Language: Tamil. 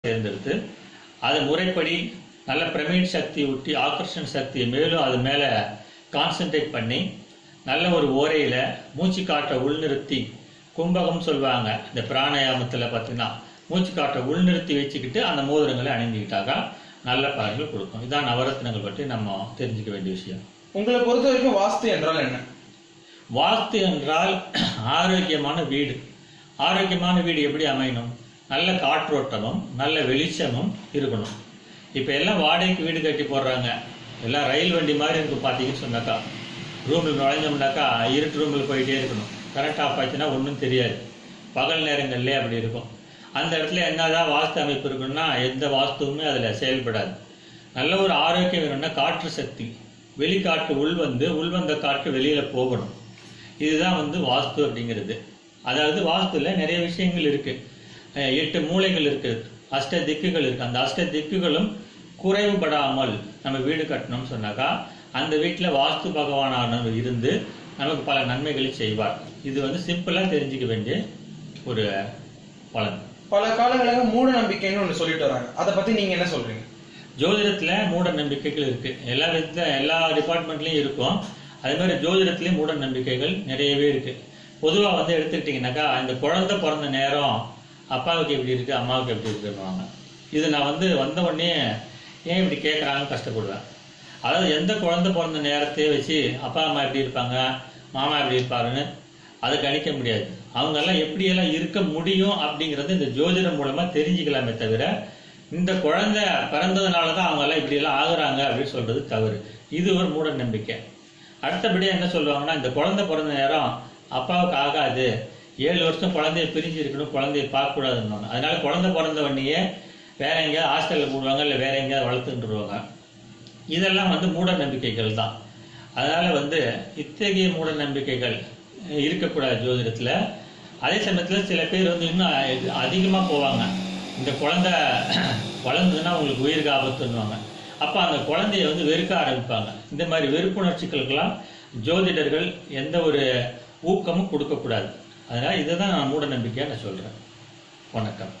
தேர்ந்தெடுத்து அது முறைப்படி நல்ல பிரமிட் சக்தி ஊட்டி ஆக்கர்ஷன் சக்தியை மேலும் அது மேலே கான்சென்ட்ரேட் பண்ணி நல்ல ஒரு ஓரையில் மூச்சு காற்றை உள்நிறுத்தி கும்பகம் சொல்லுவாங்க இந்த பிராணாயாமத்தில் பார்த்தீங்கன்னா மூச்சு காற்றை உள்நிறுத்தி வச்சுக்கிட்டு அந்த மோதிரங்களை அணிஞ்சிக்கிட்டாக்கா நல்ல பலன்கள் கொடுக்கும் இதான் நவரத்னங்கள் பற்றி நம்ம தெரிஞ்சுக்க வேண்டிய விஷயம் உங்களை பொறுத்த வரைக்கும் வாஸ்து என்றால் என்ன வாஸ்து என்றால் ஆரோக்கியமான வீடு ஆரோக்கியமான வீடு எப்படி அமையணும் நல்ல காற்றோட்டமும் நல்ல வெளிச்சமும் இருக்கணும் இப்போ எல்லாம் வாடகைக்கு வீடு கட்டி போடுறாங்க எல்லாம் ரயில் வண்டி மாதிரி இருக்கும் பார்த்தீங்கன்னு சொன்னாக்கா ரூமில் நுழைஞ்சோம்னாக்கா இருட்டு ரூமில் போயிட்டே இருக்கணும் கரண்ட் ஆஃப் ஆச்சுன்னா ஒன்றும் தெரியாது பகல் நேரங்கள்லேயே அப்படி இருக்கும் அந்த இடத்துல என்னதான் வாஸ்து அமைப்பு இருக்குன்னா எந்த வாஸ்துவுமே அதில் செயல்படாது நல்ல ஒரு ஆரோக்கியம் வேணும்னா காற்று சக்தி வெளிக்காற்று உள் வந்து உள் வந்த காற்று வெளியில போகணும் இதுதான் வந்து வாஸ்து அப்படிங்கிறது அதாவது வாஸ்துல நிறைய விஷயங்கள் இருக்கு அஹ் எட்டு மூலைகள் இருக்கு அஷ்ட திக்குகள் இருக்கு அந்த அஷ்ட திக்குகளும் குறைவுபடாமல் நம்ம வீடு கட்டணும்னு சொன்னாக்கா அந்த வீட்டில் வாஸ்து பகவானானவர் இருந்து நமக்கு பல நன்மைகளை செய்வார் இது வந்து சிம்பிளா தெரிஞ்சுக்க வேண்டிய ஒரு பலன் பல காலங்களாக மூட நம்பிக்கைன்னு ஒன்று சொல்லிட்டு வராங்க அதை பத்தி நீங்க என்ன சொல்றீங்க ஜோதிடத்துல மூட நம்பிக்கைகள் இருக்கு எல்லா வித எல்லா டிபார்ட்மெண்ட்லயும் இருக்கும் அதே மாதிரி ஜோதிடத்திலயும் மூட நம்பிக்கைகள் நிறையவே இருக்கு பொதுவா வந்து எடுத்துக்கிட்டீங்கன்னாக்கா இந்த குழந்தை பிறந்த நேரம் அப்பாவுக்கு எப்படி இருக்கு அம்மாவுக்கு எப்படி இருக்குன்னுவாங்க இது நான் வந்து வந்த உடனே ஏன் இப்படி கேட்குறாங்கன்னு கஷ்டப்படுவேன் அதாவது எந்த குழந்தை பிறந்த நேரத்தையே வச்சு அப்பா அம்மா எப்படி இருப்பாங்க மாமா எப்படி இருப்பாருன்னு அதை கணிக்க முடியாது அவங்க எல்லாம் எப்படியெல்லாம் இருக்க முடியும் அப்படிங்கறது இந்த ஜோதிடம் மூலமா தெரிஞ்சுக்கலாமே தவிர இந்த குழந்தை பிறந்ததுனால தான் அவங்க எல்லாம் இப்படி எல்லாம் ஆகுறாங்க அப்படின்னு சொல்றது தவறு இது ஒரு மூட நம்பிக்கை அடுத்தபடியா என்ன சொல்லுவாங்கன்னா இந்த குழந்தை பிறந்த நேரம் அப்பாவுக்கு ஆகாது ஏழு வருஷம் குழந்தைய பிரிஞ்சு இருக்கணும் குழந்தைய பார்க்க கூடாதுன்னு அதனால குழந்தை பிறந்த உடனேயே வேற எங்கேயாவது ஹாஸ்டல்ல போடுவாங்க இல்லை வேற எங்கேயாவது வளர்த்துட்டுருவாங்க இதெல்லாம் வந்து மூட நம்பிக்கைகள் தான் அதனால வந்து இத்தகைய மூட நம்பிக்கைகள் இருக்கக்கூடாது ஜோதிடத்துல அதே சமயத்துல சில பேர் வந்து இன்னும் அ- அதிகமா போவாங்க இந்த குழந்தை வளர்ந்ததுன்னா உங்களுக்கு உயிருக்கு ஆபத்துன்னுவாங்க அப்ப அந்த குழந்தைய வந்து வெறுக்க ஆரம்பிப்பாங்க இந்த மாதிரி வெறுப்புணர்ச்சிகளுக்கெல்லாம் ஜோதிடர்கள் எந்த ஒரு ஊக்கமும் கொடுக்கக்கூடாது அதனால இதுதான் நான் மூட நம்பிக்கையா நான் சொல்றேன் வணக்கம்